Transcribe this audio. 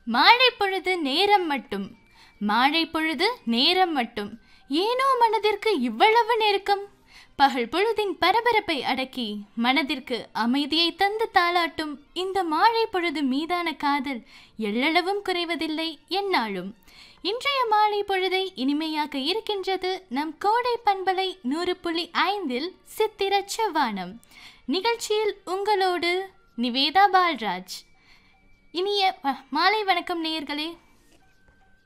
மாலை பொழுது நேரம் மட்டும் மாலை பொழுது நேரம் மட்டும் ஏனோ மனதிற்கு இவ்வளவு நெருக்கம் பகல் பொழுதின் பரபரப்பை அடக்கி மனதிற்கு அமைதியை தந்து தாளாட்டும் இந்த மாலை பொழுது மீதான காதல் எள்ளளவும் குறைவதில்லை எந்நாளும் இன்றைய மாலை பொழுதை இனிமையாக்க இருக்கின்றது நம் கோடை பண்பலை நூறு புள்ளி ஐந்தில் சித்திர செவ்வானம் நிகழ்ச்சியில் உங்களோடு நிவேதா பால்ராஜ் இனிய அஹ், மாலை வணக்கம் நேயர்களே